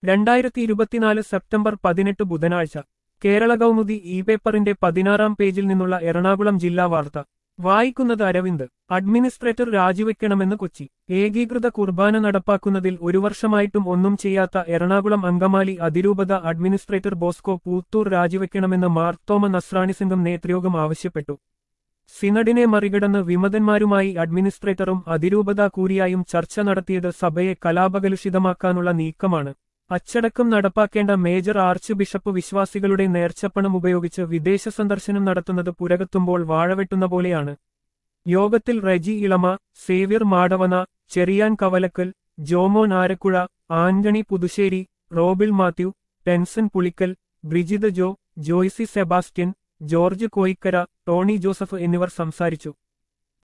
രണ്ടായിരത്തി ഇരുപത്തിനാല് സെപ്റ്റംബർ പതിനെട്ട് ബുധനാഴ്ച കേരള കൗമുദി ഇ പേപ്പറിന്റെ പതിനാറാം പേജിൽ നിന്നുള്ള എറണാകുളം ജില്ലാ വാർത്ത വായിക്കുന്നത് അരവിന്ദ് അഡ്മിനിസ്ട്രേറ്റർ രാജിവെക്കണമെന്ന് കൊച്ചി ഏകീകൃത കുർബാന നടപ്പാക്കുന്നതിൽ ഒരു വർഷമായിട്ടും ഒന്നും ചെയ്യാത്ത എറണാകുളം അങ്കമാലി അതിരൂപത അഡ്മിനിസ്ട്രേറ്റർ ബോസ്കോ പൂത്തൂർ രാജിവെക്കണമെന്ന് മാർത്തോമ നസ്രാണി സംഘം നേതൃയോഗം ആവശ്യപ്പെട്ടു സിനഡിനെ മറികടന്ന് വിമതന്മാരുമായി അഡ്മിനിസ്ട്രേറ്ററും അതിരൂപത കൂരിയായും ചർച്ച നടത്തിയത് സഭയെ കലാപകലുഷിതമാക്കാനുള്ള നീക്കമാണ് അച്ചടക്കം നടപ്പാക്കേണ്ട മേജർ ആർച്ച് ബിഷപ്പ് വിശ്വാസികളുടെ നേർച്ചപ്പണം ഉപയോഗിച്ച് വിദേശ സന്ദർശനം നടത്തുന്നത് പുരകത്തുമ്പോൾ വാഴവെട്ടുന്ന പോലെയാണ് യോഗത്തിൽ Reji Elama Xavier Madavana Cherian Kavalakkal Jomon Arakkuzha Antony Puthussery Robil Mathew Tenson Pulickal Brijith Jo Joycy Sebastian George Koickara Tony Joseph എന്നിവർ സംസാരിച്ചു